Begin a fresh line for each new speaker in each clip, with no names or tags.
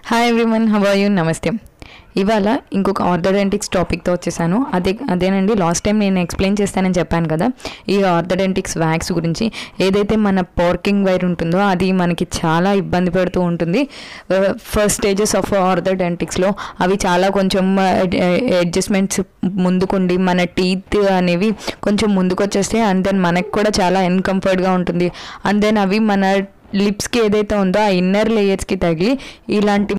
hi everyone how are you నమస్తే ఇవాళ ఇంకొక ఆర్థోడెంటిక్స్ టాపిక్తో వచ్చేసాను అదే అదేనండి లాస్ట్ టైం నేను ఎక్స్ప్లెయిన్ చేస్తానని చెప్పాను కదా ఈ ఆర్థోడెంటిక్స్ వ్యాక్స్ గురించి ఏదైతే మన పార్కింగ్ వైర్ ఉంటుందో అది మనకి చాలా ఇబ్బంది పెడుతూ ఉంటుంది ఫస్ట్ స్టేజెస్ ఆఫ్ ఆర్థోడెంటిక్స్లో అవి చాలా కొంచెం అడ్జస్ట్మెంట్స్ ముందుకుండి మన టీత్ అనేవి కొంచెం ముందుకు వచ్చేస్తే అండ్ దెన్ మనకు కూడా చాలా అన్కంఫర్ట్గా ఉంటుంది అండ్ దెన్ అవి మన లిప్స్కి ఏదైతే ఉందో ఆ ఇన్నర్ లేయర్స్కి తగిలి ఇలాంటి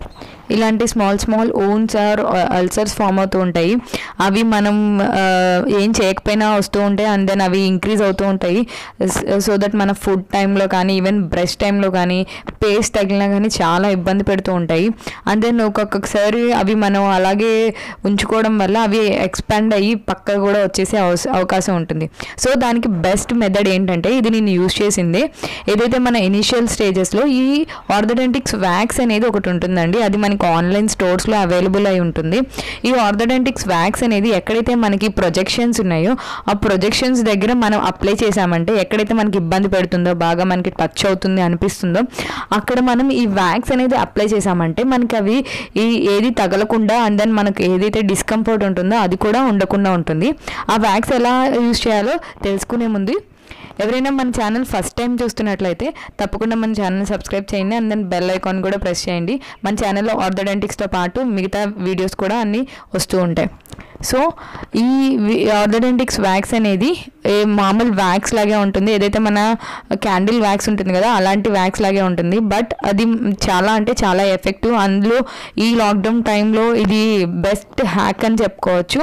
ఇలాంటి small small ones or ulcers form అవుతూ ఉంటాయి అవి మనం ఆ, ఏం చేయకపోయినా వస్తూ ఉంటాయి అండ్ దెన్ అవి ఇంక్రీజ్ అవుతూ ఉంటాయి సో దట్ మన ఫుడ్ టైంలో కానీ ఈవెన్ బ్రష్ టైంలో కానీ పేస్ట్ తగిలినా కానీ చాలా ఇబ్బంది పెడుతూ ఉంటాయి అండ్ దెన్ ఒక్కొక్కసారి అవి మనం అలాగే ఉంచుకోవడం వల్ల అవి ఎక్స్పాండ్ అయ్యి పక్క కూడా వచ్చేసే అవస- అవకాశం ఉంటుంది సో దానికి బెస్ట్ మెథడ్ ఏంటంటే ఇది నేను యూజ్ చేసింది ఏదైతే మన ఇనిషియల్ స్టేజెస్లో ఈ ఆర్థోడెంటిక్స్ వ్యాక్స్ అనేది ఒకటి ఉంటుందండి అది మనకి ఆన్లైన్ స్టోర్స్లో అవైలబుల్ అయి ఉంటుంది ఈ ఆర్థోడెంటిక్స్ వ్యాక్స్ అనేది ఎక్కడైతే మనకి ప్రొజెక్షన్స్ ఉన్నాయో ఆ ప్రొజెక్షన్స్ దగ్గర మనం అప్లై చేసామంటే ఎక్కడైతే మనకి ఇబ్బంది పెడుతుందో బాగా మనకి టచ్ అవుతుంది అనిపిస్తుందో అక్కడ మనం ఈ వ్యాక్స్ అనేది అప్లై చేసామంటే మనకి అవి ఈ ఏది తగలకుండా అండ్ దెన్ మనకి ఏదైతే డిస్కంఫర్ట్ ఉంటుందో అది కూడా ఉండకుండా ఉంటుంది ఆ వ్యాక్స్ ఎలా యూజ్ చేయాలో తెలుసుకునే ముందు ఎవరైనా మన ఛానల్ ఫస్ట్ టైం చూస్తున్నట్లయితే తప్పకుండా మన ఛానల్ సబ్స్క్రైబ్ చేయండి అండ్ దెన్ బెల్ ఐకాన్ కూడా ప్రెస్ చేయండి మన ఛానల్లో ఆర్థోడెంటిక్స్తో పాటు మిగతా వీడియోస్ కూడా అన్నీ వస్తూ ఉంటాయి సో ఈ ఆర్థోడెంటిక్స్ వ్యాక్స్ అనేది ఏ మామూలు వ్యాక్స్ లాగే ఉంటుంది ఏదైతే మన క్యాండిల్ వ్యాక్స్ ఉంటుంది కదా అలాంటి వ్యాక్స్ లాగే ఉంటుంది బట్ అది చాలా అంటే చాలా ఎఫెక్టివ్ అందులో ఈ లాక్డౌన్ టైంలో ఇది బెస్ట్ హ్యాక్ అని చెప్పుకోవచ్చు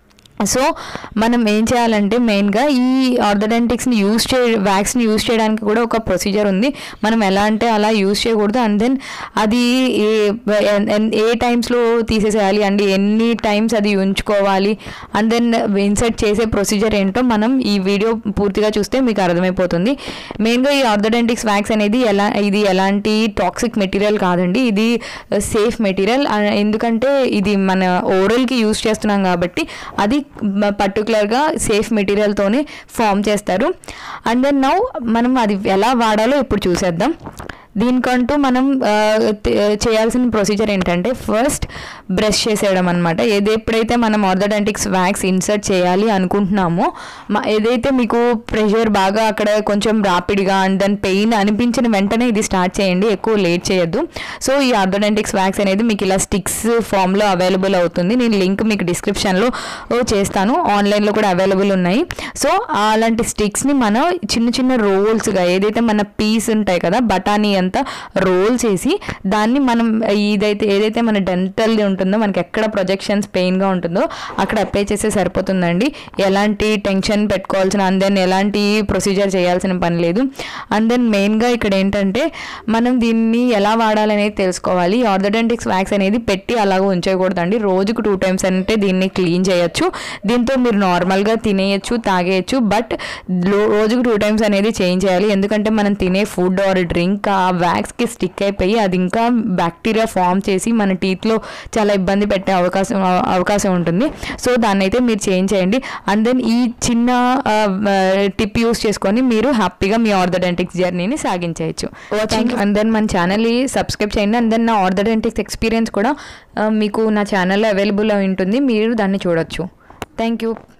సో మనం ఏం చేయాలంటే మెయిన్గా ఈ ఆర్థోడెంటిక్స్ని యూజ్ చే వ్యాక్స్ని యూజ్ చేయడానికి కూడా ఒక ప్రొసీజర్ ఉంది మనం ఎలా అంటే అలా యూజ్ చేయకూడదు అండ్ దెన్ అది ఏ- ఎన్- ఏ టైమ్స్లో తీసేసేయాలి అండ్ ఎన్ని టైమ్స్ అది ఉంచుకోవాలి అండ్ దెన్ ఇన్సర్ట్ చేసే ప్రొసీజర్ ఏంటో మనం ఈ వీడియో పూర్తిగా చూస్తే మీకు అర్థమైపోతుంది మెయిన్గా ఈ ఆర్థోడెంటిక్స్ వ్యాక్స్ అనేది ఎలా ఇది ఎలాంటి టాక్సిక్ మెటీరియల్ కాదండి ఇది సేఫ్ మెటీరియల్ ఎందుకంటే ఇది మన ఓరల్కి యూజ్ చేస్తున్నాం కాబట్టి అది పర్టికులర్గా సేఫ్ మెటీరియల్తోనే ఫామ్ చేస్తారు అండ్ దెన్ నౌ మనం అది ఎలా వాడాలో ఇప్పుడు చూసేద్దాం దీనికంటూ మనం ఆ, తే- చేయాల్సిన ప్రొసీజర్ ఏంటంటే ఫస్ట్ బ్రష్ చేసేయడం అనమాట ఏది ఎప్పుడైతే మనం ఆర్థోడెంటిక్స్ వ్యాక్స్ ఇన్సర్ట్ చేయాలి అనుకుంటున్నామో మ- ఏదైతే మీకు ప్రెషర్ బాగా అక్కడ కొంచెం రాపిడ్గా అండ్ దెన్ పెయిన్ అనిపించిన వెంటనే ఇది స్టార్ట్ చేయండి ఎక్కువ లేట్ చేయొద్దు సో ఈ ఆర్థోడెంటిక్స్ వ్యాక్స్ అనేది మీకు ఇలా స్టిక్స్ ఫామ్లో అవైలబుల్ అవుతుంది నేను లింక్ మీకు డిస్క్రిప్షన్లో చేస్తాను ఆన్లైన్లో కూడా అవైలబుల్ ఉన్నాయి సో అలాంటి స్టిక్స్ని మనం చిన్న చిన్న రోల్స్గా ఏదైతే మన పీస్ ఉంటాయి కదా బఠానీ అంతా రోల్ చేసి దాన్ని మనం ఇదైతే ఏదైతే మన డెంటల్ ఉంటుందో మనకి ఎక్కడ ప్రొజెక్షన్స్ పెయిన్గా ఉంటుందో అక్కడ అప్లై చేస్తే సరిపోతుందండి ఎలాంటి టెన్షన్ పెట్టుకోవాల్సిన అండ్ దెన్ ఎలాంటి ప్రొసీజర్ చేయాల్సిన పని లేదు అండ్ దెన్ మెయిన్గా ఇక్కడ ఏంటంటే మనం దీన్ని ఎలా వాడాలనేది తెలుసుకోవాలి ఆర్థోడెంటిక్స్ వ్యాక్స్ అనేది పెట్టి అలాగ ఉంచేయకూడదండి రోజుకు టూ టైమ్స్ అంటే దీన్ని క్లీన్ చేయొచ్చు దీంతో మీరు నార్మల్గా తినేయచ్చు తాగేయచ్చు బట్ రోజుకు టూ టైమ్స్ అనేది చేంజ్ చేయాలి ఎందుకంటే మనం తినే ఫుడ్ ఆర్ డ్రింక్ ఆ వ్యాక్స్కి స్టిక్ అయిపోయి అది ఇంకా బ్యాక్టీరియా ఫామ్ చేసి మన టీత్లో చాలా ఇబ్బంది పెట్టే అవకాశం అవకాశం ఉంటుంది సో దాన్ని అయితే మీరు చేంజ్ చేయండి అండ్ దెన్ ఈ చిన్న టిప్ యూస్ చేసుకొని మీరు హ్యాపీగా మీ ఆర్థోడెంటిక్స్ జర్నీని సాగించేయచ్చు వాచింగ్ అండ్ దెన్ మన ఛానల్ని సబ్స్క్రైబ్ చేయండి అండ్ దెన్ నా ఆర్థోడెంటిక్స్ ఎక్స్పీరియన్స్ కూడా ఆ, మీకు నా ఛానల్లో అవైలబుల్ అయి ఉంటుంది మీరు దాన్ని చూడొచ్చు థ్యాంక్ యూ